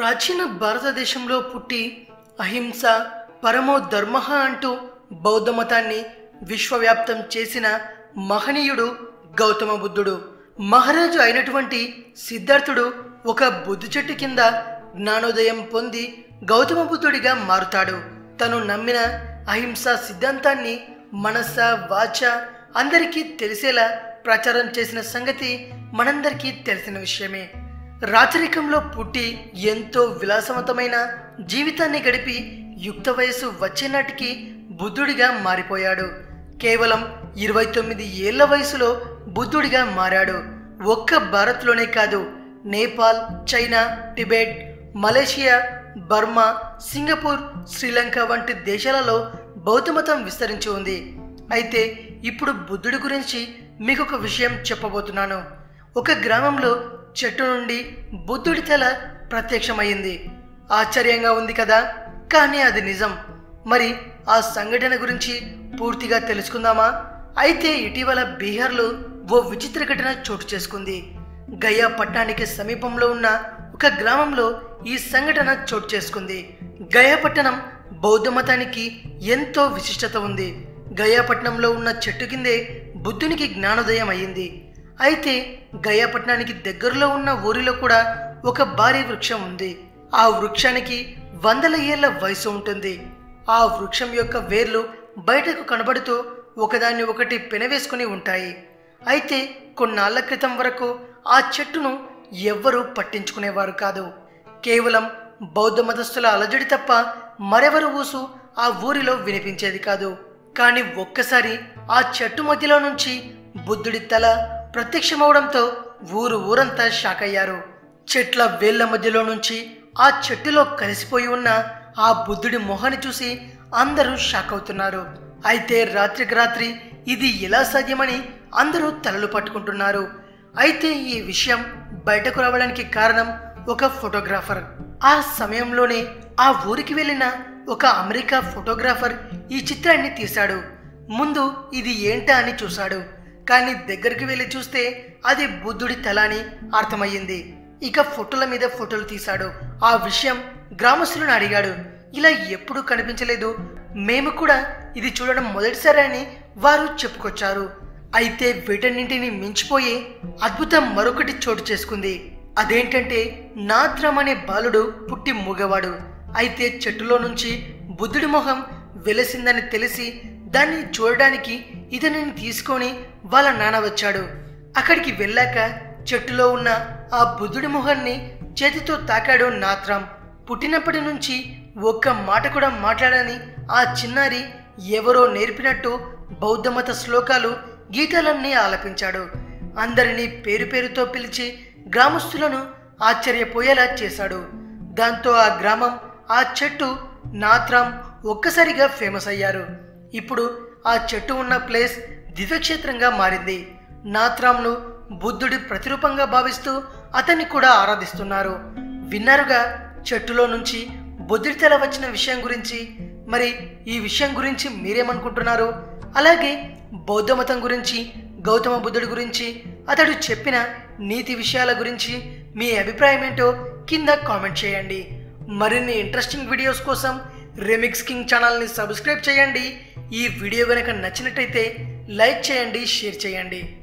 ప్రాచీన భారతదేశంలో పుట్టి అహింస పరమో ధర్మ అంటూ బౌద్ధ మతాన్ని విశ్వవ్యాప్తం చేసిన మహనీయుడు గౌతమ బుద్ధుడు మహారాజు అయినటువంటి సిద్ధార్థుడు ఒక బుద్ధి చెట్టు కింద జ్ఞానోదయం పొంది గౌతమ బుద్ధుడిగా మారుతాడు తను నమ్మిన అహింస సిద్ధాంతాన్ని మనస వాచ అందరికీ తెలిసేలా ప్రచారం చేసిన సంగతి మనందరికీ తెలిసిన విషయమే రాచరికంలో పుట్టి ఎంతో విలాసవంతమైన జీవితాన్ని గడిపి యుక్త వయసు వచ్చే నాటికి బుద్ధుడిగా మారిపోయాడు కేవలం ఇరవై తొమ్మిది ఏళ్ల వయసులో బుద్ధుడిగా మారాడు ఒక్క భారత్లోనే కాదు Nepal China Tibet Malaysia Burma Singapore Sri Lanka వంటి దేశాలలో బౌద్ధమతం విస్తరించి ఉంది అయితే ఇప్పుడు బుద్ధుడి గురించి మీకు ఒక విషయం చెప్పబోతున్నాను ఒక గ్రామంలో చెట్టు నుండి బుద్ధుడి తల ప్రత్యక్షమైంది ఆశ్చర్యంగా ఉంది కదా కానీ అది నిజం మరి ఆ సంఘటన గురించి పూర్తిగా తెలుసుకుందామా అయితే ఇటీవల బీహార్లో ఓ విచిత్ర ఘటన చోటు చేసుకుంది గయా పట్టణానికి సమీపంలో ఉన్న ఒక గ్రామంలో ఈ సంఘటన చోటు చేసుకుంది గయా పట్టణం బౌద్ధ మతానికి ఎంతో విశిష్టత ఉంది గయాపట్నంలో ఉన్న చెట్టు కిందే బుద్ధునికి జ్ఞానోదయం అయ్యింది అయితే గయాపట్నానికి దగ్గరలో ఉన్న ఊరిలో కూడా ఒక భారీ వృక్షం ఉంది ఆ వృక్షానికి వందల ఏళ్ల వయసు ఉంటుంది ఆ వృక్షం యొక్క వేర్లు బయటకు కనబడుతూ ఒకదాన్ని ఒకటి పెనవేసుకుని ఉంటాయి అయితే కొన్నాళ్ల క్రితం వరకు ఆ చెట్టును ఎవ్వరూ పట్టించుకునేవారు కాదు కేవలం బౌద్ధ మతస్థుల అలజడి తప్ప మరెవరు ఊసు ఆ ఊరిలో వినిపించేది కాదు కానీ ఒక్కసారి ఆ చెట్టు మధ్యలో నుంచి బుద్ధుడి తల ప్రత్యక్షమవడంతో ఊరు ఊరంతా షాక్ అయ్యారు చెట్ల వేళ్ల మధ్యలో నుంచి ఆ చెట్టులో కలిసిపోయి ఉన్న ఆ బుద్ధుడి మొహాన్ని చూసి అందరూ షాక్ అవుతున్నారు అయితే రాత్రికి రాత్రి ఇది ఎలా సాధ్యమని అందరూ తలలు పట్టుకుంటున్నారు అయితే ఈ విషయం బయటకు రావడానికి కారణం ఒక ఫోటోగ్రాఫర్ ఆ సమయంలోనే ఆ ఊరికి వెళ్ళిన ఒక అమెరికా ఫోటోగ్రాఫర్ ఈ చిత్రాన్ని తీశాడు ముందు ఇది ఏంటా అని చూశాడు కానీ దగ్గరికి వెళ్ళి చూస్తే అది బుద్ధుడి తల అని అర్థమయ్యింది ఇక ఫోటోల మీద ఫోటోలు తీశాడు ఆ విషయం గ్రామస్తులను అడిగాడు ఇలా ఎప్పుడూ కనిపించలేదు మేము కూడా ఇది చూడడం మొదటిసారి అని వారు చెప్పుకొచ్చారు అయితే వీటన్నింటిని మించిపోయే అద్భుతం మరొకటి చోటు చేసుకుంది అదేంటంటే నాద్రం అనే బాలుడు పుట్టి మూగవాడు అయితే చెట్టులో నుంచి బుద్ధుడి మొహం వెలసిందని తెలిసి దాన్ని చూడడానికి ఇతనిని తీసుకొని వాళ్ళ నాన్న వచ్చాడు అక్కడికి వెళ్ళాక చెట్టులో ఉన్న ఆ బుద్ధుడి మొహాన్ని చేతితో తాకాడు నాత్రం పుట్టినప్పటి నుంచి ఒక్క మాట కూడా మాట్లాడని ఆ చిన్నారి ఎవరో నేర్పినట్టు బౌద్ధమత శ్లోకాలు గీతాలన్నీ ఆలపించాడు అందరినీ పేరు పేరుతో పిలిచి గ్రామస్తులను ఆశ్చర్యపోయేలా చేశాడు దాంతో ఆ గ్రామం ఆ చెట్టు నాత్రం ఒక్కసారిగా ఫేమస్ అయ్యారు ఇప్పుడు ఆ చెట్టు ఉన్న ప్లేస్ దివ్యక్షేత్రంగా మారింది నాత్రాంను బుద్ధుడి ప్రతిరూపంగా భావిస్తూ అతన్ని కూడా ఆరాధిస్తున్నారు విన్నారుగా చెట్టులో నుంచి బుద్ధుడి తల వచ్చిన విషయం గురించి మరి ఈ విషయం గురించి మీరేమనుకుంటున్నారు అలాగే బౌద్ధ మతం గురించి గౌతమ బుద్ధుడి గురించి అతడు చెప్పిన నీతి విషయాల గురించి మీ అభిప్రాయం ఏంటో కింద కామెంట్ చేయండి మరిన్ని ఇంట్రెస్టింగ్ వీడియోస్ కోసం రెమిక్స్ కింగ్ ఛానల్ని సబ్స్క్రైబ్ చేయండి ఈ వీడియో కనుక నచ్చినట్టయితే లైక్ చేయండి షేర్ చేయండి